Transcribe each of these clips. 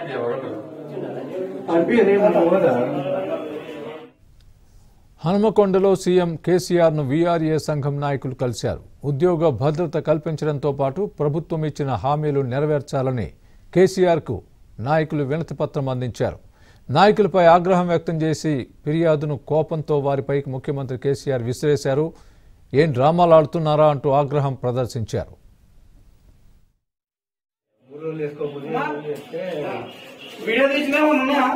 హనుమకొండలో CM కేసీఆర్ను VRA సంఘం నాయకులు కలిశారు ఉద్యోగ భద్రత కల్పించడంతో పాటు ప్రభుత్వం ఇచ్చిన హామీలు నెరవేర్చాలని కేసీఆర్కు నాయకులు వినతిపత్రం అందించారు నాయకులపై ఆగ్రహం వ్యక్తం చేసి ఫిర్యాదును కోపంతో వారిపైకి ముఖ్యమంత్రి కేసీఆర్ విసిరేశారు ఏం డ్రామాలు ఆడుతున్నారా అంటూ ఆగ్రహం ప్రదర్శించారు వీడియో తీసినా ఉన్నాయా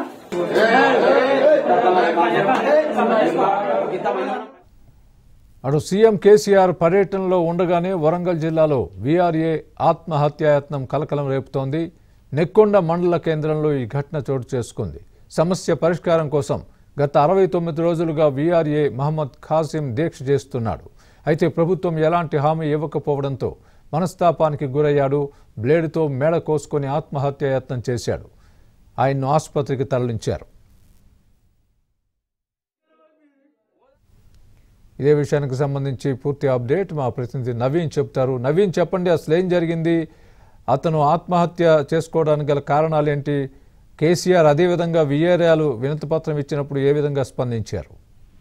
అటు సీఎం కేసీఆర్ పర్యటనలో ఉండగానే వరంగల్ జిల్లాలో వీఆర్ఏ ఆత్మహత్యాయత్నం కలకలం రేపుతోంది నెక్కొండ మండల కేంద్రంలో ఈ ఘటన చోటు చేసుకుంది సమస్య పరిష్కారం కోసం గత అరవై తొమ్మిది రోజులుగా వీఆర్ఏ మహమ్మద్ ఖాసిం దీక్ష చేస్తున్నాడు అయితే ప్రభుత్వం ఎలాంటి హామీ ఇవ్వకపోవడంతో మనస్తాపానికి గురయ్యాడు బ్లేడుతో మేడ కోసుకొని ఆత్మహత్యాయత్నం చేశాడు ఆయన్ను ఆసుపత్రికి తరలించారు ఇదే విషయానికి సంబంధించి పూర్తి అప్డేట్ మా ప్రతినిధి నవీన్ చెప్తారు నవీన్ చెప్పండి అసలు ఏం జరిగింది అతను ఆత్మహత్య చేసుకోవడానికి గల కారణాలు ఏంటి కేసీఆర్ అదేవిధంగా విఆర్ఆలు వినతిపత్రం ఇచ్చినప్పుడు ఏ విధంగా స్పందించారు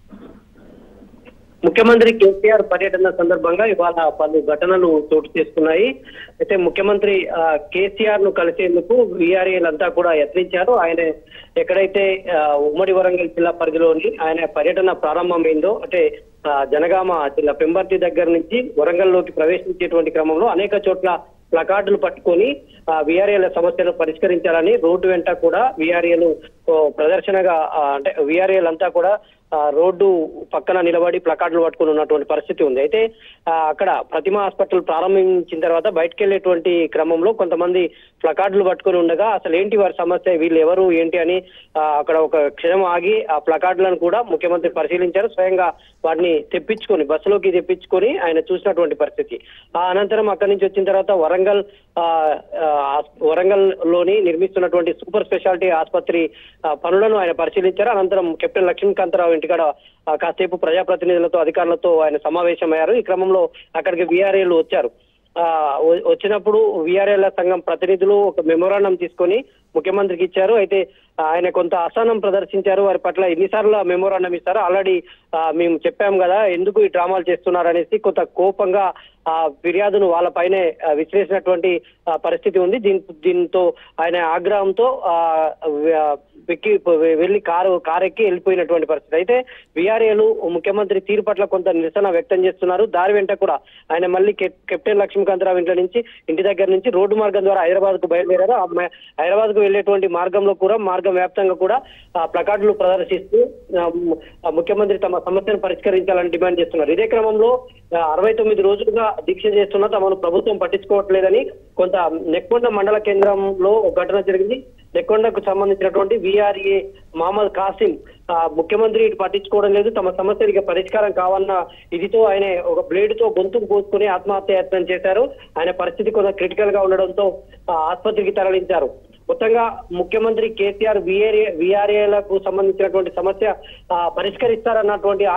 ముఖ్యమంత్రి కేసీఆర్ పర్యటన సందర్భంగా ఇవాళ పలు ఘటనలు చోటు చేసుకున్నాయి అయితే ముఖ్యమంత్రి ఆ, కేసీఆర్ ను కలిసేందుకు వీఆర్ఏలంతా కూడా యత్నించారు ఆయన ఎక్కడైతే ఆ, ఉమ్మడి వరంగల్ జిల్లా పరిధిలోని ఆయన పర్యటన ప్రారంభమైందో అంటే ఆ, జనగామ జిల్లా పెంబర్తి దగ్గర నుంచి వరంగల్లోకి ప్రవేశించేటువంటి క్రమంలో అనేక చోట్ల ప్లకార్డులు పట్టుకొని విఆర్ఏల సమస్యలు పరిష్కరించాలని రోడ్డు వెంట కూడా విఆర్ఏలు ప్రదర్శనగా ఆ, అంటే విఆర్ఏలు అంతా కూడా ఆ, రోడ్డు పక్కన నిలబడి ప్లకార్డులు పట్టుకుని ఉన్నటువంటి పరిస్థితి ఉంది అయితే ఆ, అక్కడ ప్రతిమ హాస్పిటల్ ప్రారంభించిన తర్వాత బయటకు వెళ్ళేటువంటి క్రమంలో కొంతమంది ప్లకార్డులు పట్టుకొని ఉండగా అసలు ఏంటి వారి సమస్య వీళ్ళు ఎవరు ఏంటి అని ఆ, అక్కడ ఒక క్షణం ఆగి ఆ ప్లకార్డులను కూడా ముఖ్యమంత్రి పరిశీలించారు స్వయంగా వాటిని తెప్పించుకొని బస్సులోకి తెప్పించుకొని ఆయన చూసినటువంటి పరిస్థితి ఆ అనంతరం అక్కడి నుంచి వచ్చిన తర్వాత వరంగల్ ఆ, ఆ, వరంగల్ లోని నిర్మిస్తున్నటువంటి సూపర్ స్పెషాలిటీ ఆసుపత్రి ఆ, పనులను ఆయన పరిశీలించారు అనంతరం కెప్టెన్ లక్ష్మీకాంతరావు ఇంటికాడ ఆ, కాసేపు ప్రజాప్రతినిధులతో అధికారులతో ఆయన సమావేశమయ్యారు ఈ క్రమంలో అక్కడికి విఆర్ఏలు వచ్చారు ఆ, వ- వచ్చినప్పుడు విఆర్ఏల సంఘం ప్రతినిధులు ఒక మెమోరాండం తీసుకొని ముఖ్యమంత్రికి ఇచ్చారు అయితే ఆయన కొంత అసహనం ప్రదర్శించారు వారి పట్ల ఎన్నిసార్లు మెమోరాండం ఇస్తారో ఆల్రెడీ మేము చెప్పాం కదా ఎందుకు ఈ డ్రామాలు చేస్తున్నారు అనేసి కొంత కోపంగా ఆ ఫిర్యాదును వాళ్ళపైనే ఆ, విసిరేసినటువంటి ఆ, పరిస్థితి ఉంది దీని దీంతో ఆయన ఆగ్రహంతో ఆ, వ- వెక్కి వెళ్లి కారు కారెక్కి వెళ్ళిపోయినటువంటి పరిస్థితి అయితే విఆర్ఏలు ముఖ్యమంత్రి తీరు పట్ల కొంత నిరసన వ్యక్తం చేస్తున్నారు దారి వెంట కూడా ఆయన మళ్ళీ కెప్- కెప్టెన్ లక్ష్మీకాంతరావు ఇంట్లో నుంచి ఇంటి దగ్గర నుంచి రోడ్డు మార్గం ద్వారా హైదరాబాద్ కు బయలుదేరారు ఆ మ- హైదరాబాద్ కు వెళ్లేటువంటి మార్గంలో కూడా మార్గం వ్యాప్తంగా కూడా ఆ ప్లకార్డులు ప్రదర్శిస్తూ ఆ, ము- ఆ ముఖ్యమంత్రి తమ సమస్యను పరిష్కరించాలని డిమాండ్ చేస్తున్నారు ఇదే క్రమంలో ఆ, అరవై తొమ్మిది రోజులుగా దీక్ష చేస్తున్నా తమను ప్రభుత్వం పట్టించుకోవట్లేదని కొంత నెక్కొండ మండల కేంద్రంలో ఒక ఘటన జరిగింది నెక్కొండకు సంబంధించినటువంటి విఆర్ఏ మహమ్మద్ కాసిం ఆ, ముఖ్యమంత్రి ఇటు పట్టించుకోవడం లేదు తమ సమస్యలకి పరిష్కారం కావాలన్న ఇదితో ఆయన ఒక బ్లేడ్ తో గొంతుకు పోసుకుని ఆత్మహత్య యత్నం చేశారు ఆయన పరిస్థితి కొంత క్రిటికల్ గా ఉండడంతో ఆ, ఆసుపత్రికి తరలించారు మొత్తంగా ముఖ్యమంత్రి కేసీఆర్ విఆర్ఏ విఆర్ఏలకు సంబంధించినటువంటి సమస్య ఆ, పరిష్కరిస్తారన్నటువంటి